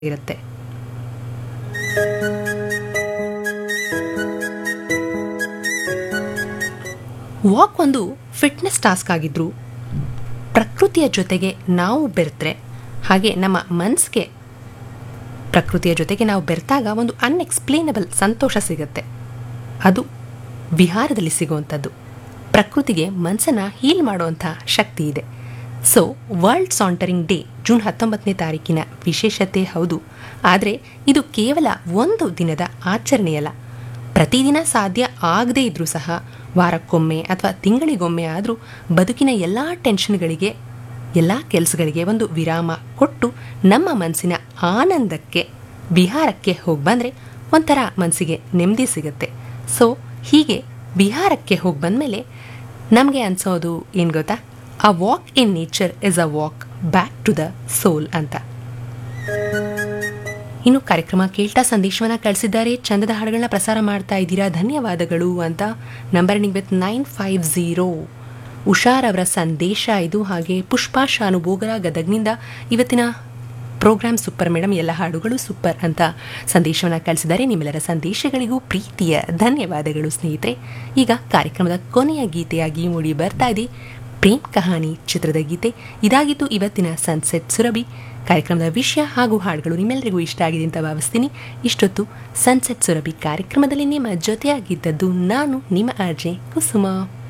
ಇರುತ್ತೆ ವಾಕ್ ಒಂದು fitness task ಆಗಿದ್ರು ಪ್ರಕೃತಿಯ ಜೊತೆಗೆ ನಾವು ಬೆರೆತ್ರೆ ಹಾಗೆ ನಮ್ಮ ಮನಸ್ಸಿಗೆ ಪ್ರಕೃತಿಯ ಜೊತೆಗೆ ನಾವು ಬೆರೆತಾಗ ಒಂದು ಅನ್ಎಕ್ಸ್ಪ್ಲೇನಬಲ್ ಸಂತೋಷ ಸಿಗುತ್ತೆ ಅದು ವಿಹಾರದಲ್ಲಿ ಸಿಗುವಂಥದ್ದು ಪ್ರಕೃತಿಗೆ ಮನಸ್ಸನ್ನು ಹೀಲ್ ಮಾಡುವಂಥ ಶಕ್ತಿ ಇದೆ so world sauntering day June ಹತ್ತೊಂಬತ್ತನೇ ತಾರೀಕಿನ ವಿಶೇಷತೆ ಹೌದು ಆದರೆ ಇದು ಕೇವಲ ಒಂದು ದಿನದ ಆಚರಣೆಯಲ್ಲ ಪ್ರತಿದಿನ ಸಾಧ್ಯ ಆಗದೇ ಇದ್ರೂ ಸಹ ವಾರಕ್ಕೊಮ್ಮೆ ಅಥವಾ ತಿಂಗಳಿಗೊಮ್ಮೆ ಆದರೂ ಬದುಕಿನ ಎಲ್ಲ ಟೆನ್ಷನ್ಗಳಿಗೆ ಎಲ್ಲ ಕೆಲಸಗಳಿಗೆ ಒಂದು ವಿರಾಮ ಕೊಟ್ಟು ನಮ್ಮ ಮನಸ್ಸಿನ ಆನಂದಕ್ಕೆ ವಿಹಾರಕ್ಕೆ ಹೋಗಿ ಬಂದರೆ ಒಂಥರ ಮನಸ್ಸಿಗೆ ನೆಮ್ಮದಿ ಸಿಗುತ್ತೆ ಸೊ ಹೀಗೆ ವಿಹಾರಕ್ಕೆ ಹೋಗಿ ಬಂದಮೇಲೆ ನಮಗೆ ಅನಿಸೋದು ಏನು ಗೊತ್ತಾ a walk in nature is a walk back to the soul ಅಂತ ಇನ್ನು ಕಾರ್ಯಕ್ರಮ ಕೇಳ್ತಾ ಸಂದೇಶವನ್ನ ಕಳಿಸಿದ್ದಾರೆ ಚಂದದ ಹಾಡುಗಳನ್ನ ಪ್ರಸಾರ ಮಾಡ್ತಾ ಇದ್ದೀರಾ ಧನ್ಯವಾದಗಳು ಅಂತ number with nine five zero ಉಷಾರ್ ಅವರ ಸಂದೇಶ ಇದು ಹಾಗೆ ಪುಷ್ಪಾ ಶಾನು ಬೋಗರ ಗದಗ್ನಿಂದ ಇವತ್ತಿನ ಪ್ರೋಗ್ರಾಮ್ ಸೂಪರ್ ಮೇಡಮ್ ಎಲ್ಲ ಹಾಡುಗಳು ಸೂಪರ್ ಅಂತ ಸಂದೇಶವನ್ನು ಕಳಿಸಿದ್ದಾರೆ ನಿಮ್ಮೆಲ್ಲರ ಸಂದೇಶಗಳಿಗೂ ಪ್ರೀತಿಯ ಧನ್ಯವಾದಗಳು ಸ್ನೇಹಿತರೆ ಈಗ ಕಾರ್ಯಕ್ರಮದ ಕೊನೆಯ ಗೀತೆಯಾಗಿ ಮೂಡಿ ಬರ್ತಾ ಇದೆ ಪ್ರೇಮ್ ಕಹಾನಿ ಚಿತ್ರದ ಗೀತೆ ಇದಾಗಿತ್ತು ಇವತ್ತಿನ ಸನ್ಸೆಟ್ ಸುರಭಿ ಕಾರ್ಯಕ್ರಮದ ವಿಷಯ ಹಾಗೂ ಹಾಡುಗಳು ನಿಮ್ಮೆಲ್ಲರಿಗೂ ಇಷ್ಟ ಆಗಿದೆ ಅಂತ ಭಾವಿಸ್ತೀನಿ ಇಷ್ಟೊತ್ತು ಸನ್ಸೆಟ್ ಸುರಭಿ ಕಾರ್ಯಕ್ರಮದಲ್ಲಿ ನಿಮ್ಮ ಜೊತೆಯಾಗಿದ್ದದ್ದು ನಾನು ನಿಮ್ಮ ಆರ್ಜೆ ಕುಸುಮ